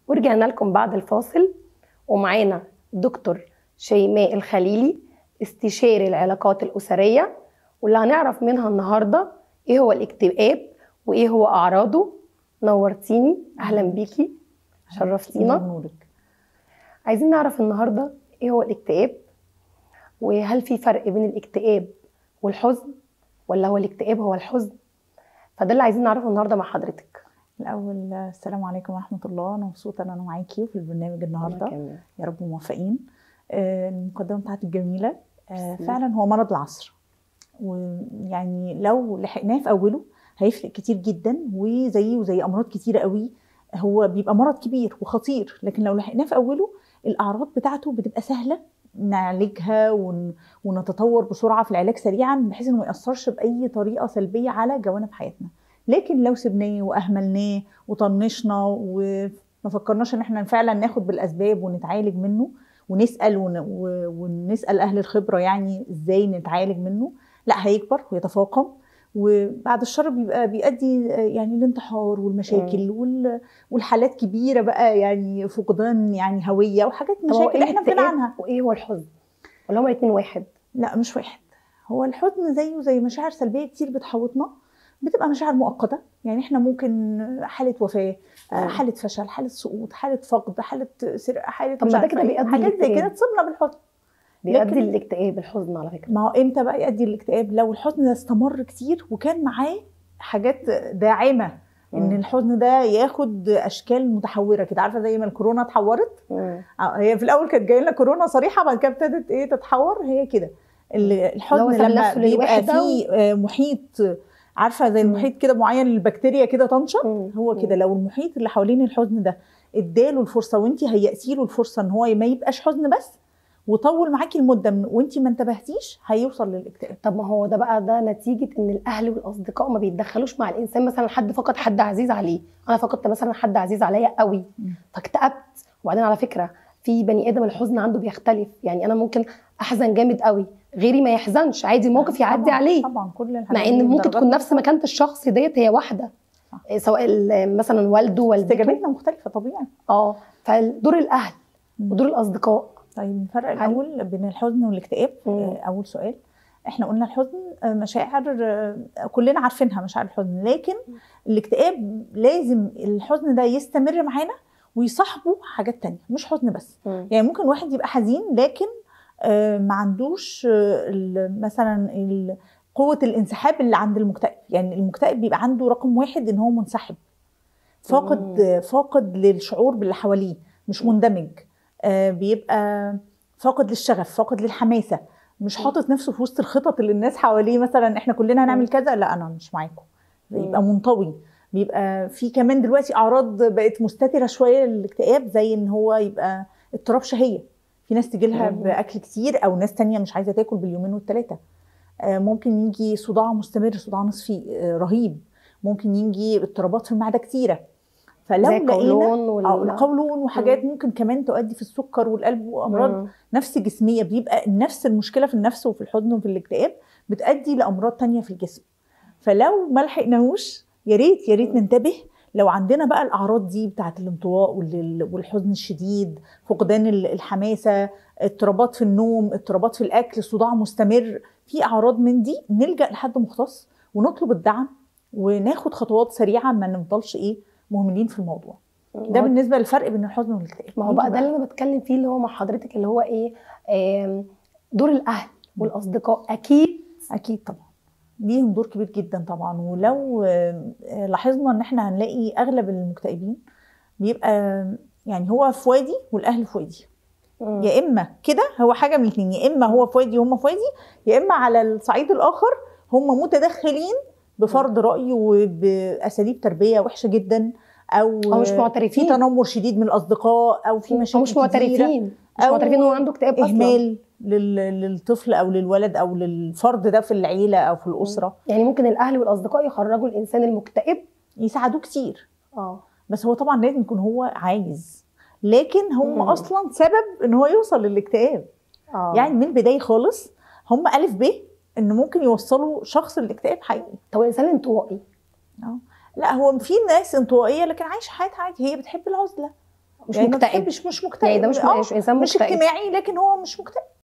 ورجعنا لكم بعد الفاصل ومعانا دكتور شيماء الخليلي استشاري العلاقات الأسرية واللي هنعرف منها النهاردة ايه هو الاكتئاب وايه هو أعراضه نورتيني أهلا بيكي شرفتينا نورك عايزين نعرف النهاردة ايه هو الاكتئاب وهل في فرق بين الاكتئاب والحزن ولا هو الاكتئاب هو الحزن فده اللي عايزين نعرفه النهارده مع حضرتك الاول السلام عليكم ورحمه الله انا مبسوطه ان انا معاكي في البرنامج النهارده يا رب موفقين آه، المقدمه بتاعتك جميله آه، فعلا هو مرض العصر ويعني لو لحقناه في اوله هيفرق كتير جدا وزيه وزي امراض كتيره قوي هو بيبقى مرض كبير وخطير لكن لو لحقناه في اوله الاعراض بتاعته بتبقى سهله نعالجها ون... ونتطور بسرعه في العلاج سريعا بحيث انه ما ياثرش باي طريقه سلبيه على جوانب حياتنا لكن لو سبناه واهملناه وطنشنا وما فكرناش ان احنا فعلا ناخد بالاسباب ونتعالج منه ونسال ون... ونسال اهل الخبره يعني ازاي نتعالج منه لا هيكبر ويتفاقم وبعد الشر بيبقى بيؤدي يعني الانتحار والمشاكل وال... والحالات كبيره بقى يعني فقدان يعني هويه وحاجات مشاكل إيه احنا بنقول عنها وايه هو الحزن ولا هما الاثنين واحد لا مش واحد هو الحزن زيه زي مشاعر سلبيه كتير بتحوطنا بتبقى مشاعر مؤقته يعني احنا ممكن حاله وفاه حاله فشل حاله سقوط حاله فقد حاله سرقه حاله طب ما ده كده بيؤدي حاجات زي كده تصيبنا بالحزن بيؤدي للاكتئاب الحزن على فكره ما هو امتى بقى يؤدي للاكتئاب لو الحزن ده استمر كتير وكان معاه حاجات داعمه ان الحزن ده ياخد اشكال متحوره كده عارفه زي ما الكورونا اتحورت هي في الاول كانت جايه لنا كورونا صريحه بعد كده ابتدت ايه تتحور هي كده الحزن لما بيبقى فيه محيط عارفه زي المحيط كده معين للبكتيريا كده تنشط هو كده لو المحيط اللي حوالين الحزن ده اداله الفرصه وانت هيأتي له الفرصه ان هو ما يبقاش حزن بس وطول معاكي المده وانت ما انتبهتيش هيوصل للاكتئاب طب ما هو ده بقى ده نتيجه ان الاهل والاصدقاء ما بيتدخلوش مع الانسان مثلا حد فقد حد عزيز عليه انا فقدت مثلا حد عزيز عليا قوي فاكتئبت وبعدين على فكره في بني ادم الحزن عنده بيختلف يعني انا ممكن احزن جامد قوي غيري ما يحزنش عادي الموقف يعدي طبعًا عليه طبعا كل مع ان ممكن تكون نفس مكانه الشخص ديت هي واحده صح. سواء مثلا والده والدته استجابتنا مختلفه طبيعي اه فدور الاهل ودور الاصدقاء طيب الفرق الاول بين الحزن والاكتئاب مم. اول سؤال احنا قلنا الحزن مشاعر كلنا عارفينها مشاعر الحزن لكن الاكتئاب لازم الحزن ده يستمر معانا ويصاحبه حاجات تانية مش حزن بس مم. يعني ممكن واحد يبقى حزين لكن ما عندوش مثلا قوة الانسحاب اللي عند المكتئب يعني المكتئب بيبقى عنده رقم واحد ان هو منسحب فاقد مم. فاقد للشعور باللي حواليه مش مندمج بيبقى فاقد للشغف فاقد للحماسه مش حاطط نفسه في وسط الخطط اللي الناس حواليه مثلا احنا كلنا هنعمل كذا لا انا مش معاكم بيبقى منطوي بيبقى في كمان دلوقتي اعراض بقت مستتره شويه للاكتئاب زي ان هو يبقى اضطراب شهيه في ناس تجي لها باكل كتير او ناس تانية مش عايزه تاكل باليومين والثلاثه ممكن يجي صداع مستمر صداع نصفي رهيب ممكن يجي اضطرابات في المعده كتيره فلو لقينا القولون وحاجات مم. ممكن كمان تؤدي في السكر والقلب وامراض مم. نفس جسميه بيبقى نفس المشكله في النفس وفي الحزن وفي الاكتئاب بتؤدي لامراض تانية في الجسم فلو ما لحقناهوش يا ريت يا ريت ننتبه لو عندنا بقى الاعراض دي بتاعت الانطواء والحزن الشديد فقدان الحماسه اضطرابات في النوم اضطرابات في الاكل صداع مستمر في اعراض من دي نلجا لحد مختص ونطلب الدعم وناخد خطوات سريعه ما نفضلش ايه مهملين في الموضوع ده بالنسبه للفرق بين الحزن والاكتئاب ما هو بقى ده اللي انا بتكلم فيه اللي هو مع حضرتك اللي هو ايه دور الاهل والاصدقاء اكيد اكيد طبعا ليهم دور كبير جدا طبعا ولو لاحظنا ان احنا هنلاقي اغلب المكتئبين بيبقى يعني هو في وادي والاهل في وادي يا اما كده هو حاجه من الاثنين يا اما هو في وادي وهم في وادي يا اما على الصعيد الاخر هم متدخلين بفرض راي وباساليب تربيه وحشه جدا او او مش معترفين في تنمر شديد من الاصدقاء او في مشاكل او مش معترفين مش معترفين ان هو عنده اكتئاب اصلا اهمال للطفل او للولد او للفرد ده في العيله او في الاسره يعني ممكن الاهل والاصدقاء يخرجوا الانسان المكتئب يساعدوه كتير اه بس هو طبعا لازم يكون هو عايز لكن هم مم. اصلا سبب ان هو يوصل للاكتئاب آه. يعني من البدايه خالص هم الف ب ان ممكن يوصلوا شخص للاكتئاب حقيقي طب الانسان الانطوائي اه لا هو في ناس انطوائيه لكن عايشه حياتها عادي هي بتحب العزله مش يعني ما مكتئب بتحبش مش مكتئب يعني ده مش آه، مش انسان مش مكتئب اجتماعي لكن هو مش مكتئب